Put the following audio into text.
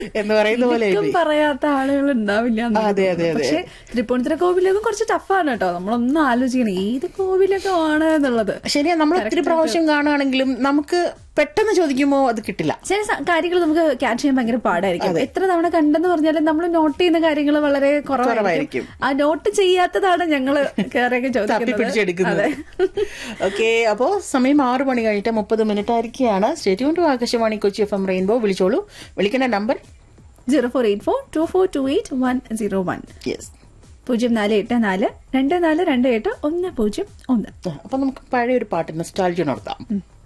എന്ന് പറയുന്ന പോലെ ഇതൊക്കെ പറയാത്ത ആളുകൾ ഉണ്ടാവില്ല എന്ന് അതെ, അതെ, അതെ. പക്ഷെ തൃപ്പൂണിത്തുറ കോവിലൊക്കെ കുറച്ച് ടഫാണ് കേട്ടോ നമ്മളൊന്നും ആലോചിക്കണം ഏത് കോവിലൊക്കെ ആണ് എന്നുള്ളത് ശരിയാ നമ്മൾ ഒത്തിരി പ്രാവശ്യം കാണുകയാണെങ്കിലും നമുക്ക് പെട്ടെന്ന് ചോദിക്കുമ്പോ അത് കിട്ടില്ല ചില കാര്യങ്ങൾ നമുക്ക് ക്യാച്ച് ചെയ്യാൻ ഭയങ്കര പാടായിരിക്കും എത്ര തവണ കണ്ടെന്ന് പറഞ്ഞാലും നമ്മൾ നോട്ട് ചെയ്യുന്ന കാര്യങ്ങൾ വളരെ കുറവായിരിക്കും കുറവായിരിക്കും. ആ നോട്ട് ചെയ്യാത്തതാണ് ഞങ്ങള് കയറിയൊക്കെ തപ്പി ചോദിക്കുന്നത് പിടിച്ചെടുക്കുന്നത് ഓക്കെ അപ്പോ സമയം ആറു മണി കഴിഞ്ഞിട്ട് മുപ്പത് മിനിറ്റ് ആയിരിക്കുകയാണ് stay tuned to Akashvani Kochi F M Rainbow വിളിച്ചോളൂ വിളിക്കേണ്ട number zero four eight four two four two eight one zero one yes പൂജ്യം നാല് എട്ട് നാല് രണ്ട് നാല് രണ്ട് എട്ട് ഒന്ന് പൂജ്യം ഒന്ന് അപ്പൊ നമുക്ക് പഴയ ഒരു പാട്ട് നൊസ്റ്റാൾജി നടത്താം